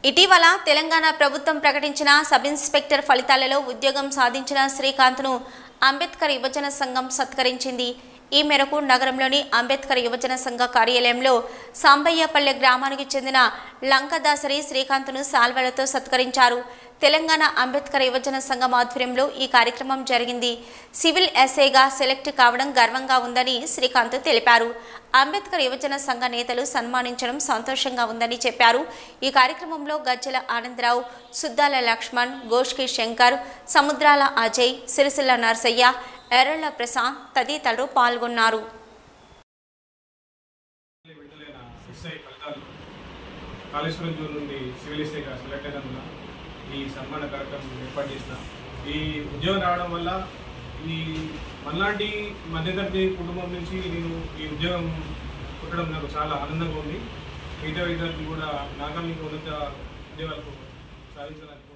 ఇటీవల తెలంగాణ ప్రభుత్వం ప్రకటించిన సబ్ ఇన్స్పెక్టర్ ఫలితాలలో ఉద్యోగం సాధించిన శ్రీకాంత్ను అంబేద్కర్ యువజన సంఘం సత్కరించింది ఈ మేరకు నగరంలోని అంబేద్కర్ యువజన సంఘ కార్యాలయంలో సాంబయ్యపల్లె గ్రామానికి చెందిన లంకదాసరి శ్రీకాంత్ను సాల్వలతో సత్కరించారు తెలంగాణ అంబేద్కర్ యువజన సంఘం ఆధ్వర్యంలో ఈ కార్యక్రమం జరిగింది సివిల్ ఎస్ఐగా సెలెక్ట్ కావడం గర్వంగా ఉందని శ్రీకాంత్ తెలిపారు అంబేద్కర్ యువజన సంఘ నేతలు సన్మానించడం సంతోషంగా ఉందని చెప్పారు ఈ కార్యక్రమంలో గజ్జల ఆనందరావు సుద్దాల లక్ష్మణ్ గోష్కి శంకర్ సముద్రాల అజయ్ సిరిసిల్ల నర్సయ్య ఎర్రళ్ల ప్రశాంత్ తదితరులు పాల్గొన్నారు విడుదలైన ఎస్ఐ ఫలితాలు కాళేశ్వరం జోన్ నుండి సివిల్ ఎస్ఐగా సెలెక్ట్ అయినందున ఈ సన్మాన కార్యక్రమం ఏర్పాటు చేసిన ఈ ఉద్యోగం రావడం వల్ల ఈ మనలాంటి మధ్యతరగతి కుటుంబం నుంచి నేను ఈ ఉద్యోగం పుట్టడం నాకు చాలా ఆనందంగా ఉంది మిగతా విద్యార్థులు కూడా నాకన్నా ఇంకా ఉన్నత ఉద్యోగాలకు సాధించడానికి